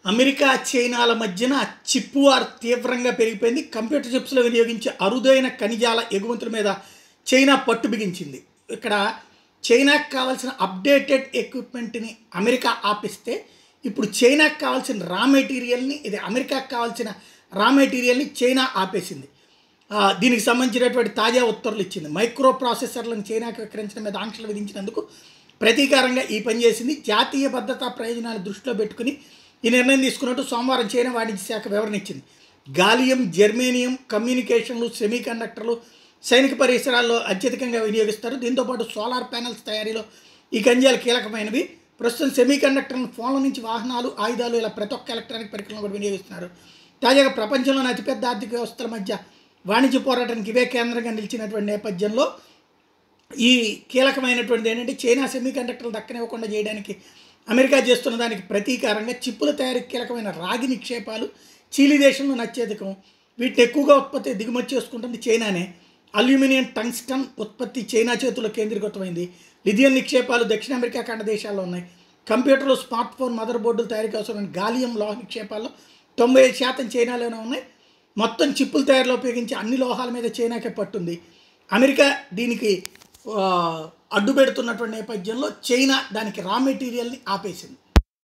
America చైనాల మధ్యన chip war తీవ్రంగా పెరిగిపోయింది కంప్యూటర్ చిప్స్లో వినియోగించే అరుదైన ఖనిజాల ఎగుమతుల మీద చైనా పట్టు బిగించింది ఇక్కడ చైనాకు కావాల్సిన అప్డేటెడ్ ఎక్విప్మెంట్ని అమెరికా ఆపిస్తే ఇప్పుడు చైనాకు కావాల్సిన రా మెటీరియల్ని ఇది అమెరికాకు కావాల్సిన రా మెటీరియల్ని చైనా ఆపేసింది ఆ, దీనికి సంబంధించినటువంటి తాజా ఉత్తర్వులు ఇచ్చింది మైక్రో ప్రాసెసర్లను చైనాకు విక్రయించడం మీద ఆంక్షలు విధించినందుకు ప్రతీకారంగా ఈ పని చేసింది జాతీయ భద్రతా ప్రయోజనాలు దృష్టిలో పెట్టుకుని ఈ నిర్ణయం తీసుకున్నట్టు సోమవారం చైనా వాణిజ్య శాఖ వివరణ ఇచ్చింది గాలియం జెర్మేనియం కమ్యూనికేషన్లు సెమీ కండక్టర్లు సైనిక పరిసరాల్లో అత్యధికంగా వినియోగిస్తారు దీంతోపాటు సోలార్ ప్యానెల్స్ తయారీలో ఈ ఖనిజాలు కీలకమైనవి ప్రస్తుతం సెమీ కండక్టర్లను ఫోన్ల నుంచి వాహనాలు ఆయుధాలు ఇలా ప్రతి ఒక్క ఎలక్ట్రానిక్ పరికరాలను కూడా వినియోగిస్తున్నారు తాజాగా ప్రపంచంలోని అతిపెద్ద ఆర్థిక వ్యవస్థల మధ్య వాణిజ్య పోరాటానికి ఇవే కేంద్రంగా నిలిచినటువంటి నేపథ్యంలో ఈ కీలకమైనటువంటిది ఏంటంటే చైనా సెమీ కండక్టర్లు దక్కనివ్వకుండా చేయడానికి అమెరికా చేస్తున్న దానికి ప్రతీకారంగా చిప్పుల తయారీకి కీలకమైన రాగి నిక్షేపాలు చీలీ దేశంలో అత్యధికం వీటిని ఎక్కువగా ఉత్పత్తి దిగుమతి చేసుకుంటుంది చైనానే అల్యూమినియం టంగ్స్టన్ ఉత్పత్తి చైనా చేతుల్లో కేంద్రీకృతమైంది లిథియం నిక్షేపాలు దక్షిణ అమెరికా ఖండ దేశాల్లో ఉన్నాయి కంప్యూటర్లు స్మార్ట్ ఫోన్ మదర్ బోర్డులు తయారీకి అవసరమైన గాలియం లోహ నిక్షేపాల్లో తొంభై ఐదు శాతం చైనాలోనే ఉన్నాయి మొత్తం చిప్పుల తయారీలో ఉపయోగించే అన్ని లోహాల మీద చైనాకే పట్టుంది అమెరికా దీనికి ఆ, అడ్డు పెడుతున్నటువంటి నేపథ్యంలో చైనా దానికి రా మెటీరియల్ని ఆపేసింది